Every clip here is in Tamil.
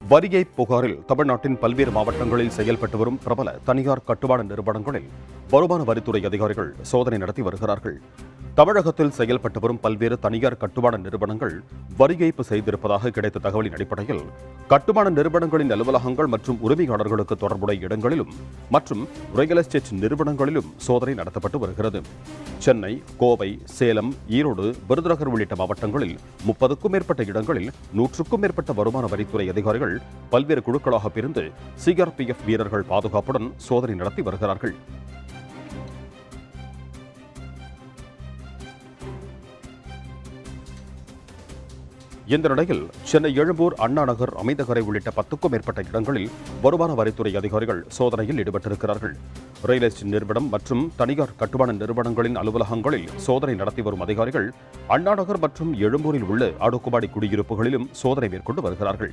வரியை புகாரில் தமிழ்நாட்டின் பல்வேறு மாவட்டங்களில் செயல்பட்டு வரும் பிரபல தனியார் கட்டுமான நிறுவனங்களில் வருமான வரித்துறை அதிகாரிகள் சோதனை நடத்தி வருகிறார்கள் தமிழகத்தில் செயல்பட்டு வரும் பல்வேறு தனியார் கட்டுமான நிறுவனங்கள் வரி ஏய்ப்பு செய்திருப்பதாக கிடைத்த தகவலின் அடிப்படையில் கட்டுமான நிறுவனங்களின் அலுவலகங்கள் மற்றும் உரிமையாளர்களுக்கு தொடர்புடைய இடங்களிலும் மற்றும் ரியல் எஸ்டேட் நிறுவனங்களிலும் சோதனை நடத்தப்பட்டு வருகிறது சென்னை கோவை சேலம் ஈரோடு விருதுநகர் உள்ளிட்ட மாவட்டங்களில் முப்பதுக்கும் மேற்பட்ட இடங்களில் நூற்றுக்கும் மேற்பட்ட வருமான வரித்துறை அதிகாரிகள் பல்வேறு குழுக்களாக பிரிந்து சிஆர்பிஎஃப் வீரர்கள் பாதுகாப்புடன் சோதனை நடத்தி வருகிறார்கள் இந்த நிலையில் சென்னை எழும்பூர் அண்ணா நகர் அமைந்தகரை உள்ளிட்ட பத்துக்கும் மேற்பட்ட இடங்களில் வருமான வரித்துறை அதிகாரிகள் சோதனையில் ஈடுபட்டிருக்கிறார்கள் ரியல் எஸ்டேட் நிறுவனம் மற்றும் தனியார் கட்டுமான நிறுவனங்களின் அலுவலகங்களில் சோதனை நடத்தி வரும் அதிகாரிகள் அண்ணா நகர் மற்றும் எழும்பூரில் உள்ள அடுக்குமாடி குடியிருப்புகளிலும் சோதனை மேற்கொண்டு வருகிறார்கள்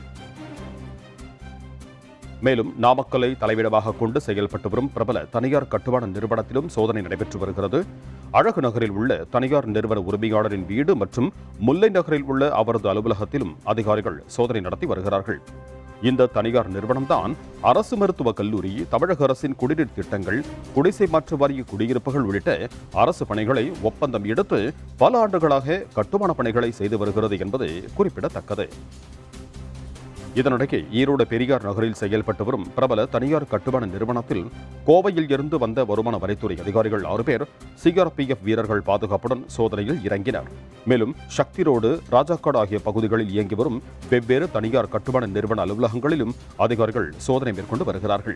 மேலும் நாமக்கலை தலைமையிடமாக கொண்டு செயல்பட்டு வரும் பிரபல தனியார் கட்டுமான நிறுவனத்திலும் சோதனை நடைபெற்று வருகிறது அழகு நகரில் உள்ள தனியார் நிறுவன உரிமையாளரின் வீடு மற்றும் முல்லை நகரில் உள்ள அவரது அலுவலகத்திலும் அதிகாரிகள் சோதனை நடத்தி வருகிறார்கள் இந்த தனியார் நிறுவனம்தான் அரசு மருத்துவக் கல்லூரி தமிழக அரசின் குடிநீர் திட்டங்கள் குடிசை மாற்று வாரிய குடியிருப்புகள் உள்ளிட்ட அரசு பணிகளை ஒப்பந்தம் எடுத்து பல ஆண்டுகளாக கட்டுமான பணிகளை செய்து வருகிறது என்பது குறிப்பிடத்தக்கது இதனிடையே ஈரோடு பெரியார் நகரில் செயல்பட்டு வரும் பிரபல தனியார் கட்டுமான நிறுவனத்தில் கோவையில் இருந்து வந்த வருமான வரித்துறை அதிகாரிகள் ஆறு பேர் சிஆர்பிஎஃப் வீரர்கள் பாதுகாப்புடன் சோதனையில் இறங்கினர் மேலும் சக்தி ரோடு ராஜாக்காடு ஆகிய பகுதிகளில் இயங்கி வரும் வெவ்வேறு தனியார் கட்டுமான நிறுவன அலுவலகங்களிலும் அதிகாரிகள் சோதனை மேற்கொண்டு வருகிறார்கள்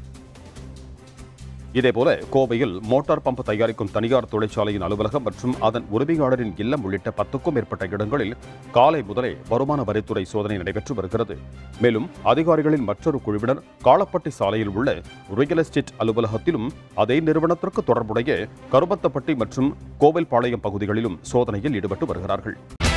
இதேபோல கோவையில் மோட்டார் பம்ப் தயாரிக்கும் தனியார் தொழிற்சாலையின் அலுவலகம் மற்றும் அதன் உரிமையாளரின் இல்லம் உள்ளிட்ட பத்துக்கும் மேற்பட்ட இடங்களில் காலை முதலே வருமான வரித்துறை சோதனை நடைபெற்று வருகிறது மேலும் அதிகாரிகளின் மற்றொரு குழுவினர் காளப்பட்டி சாலையில் உள்ள ரியல் எஸ்டேட் அலுவலகத்திலும் அதே நிறுவனத்திற்கு தொடர்புடைய கருமத்தப்பட்டி மற்றும் கோவில்பாளையம் பகுதிகளிலும் சோதனையில் ஈடுபட்டு வருகிறார்கள்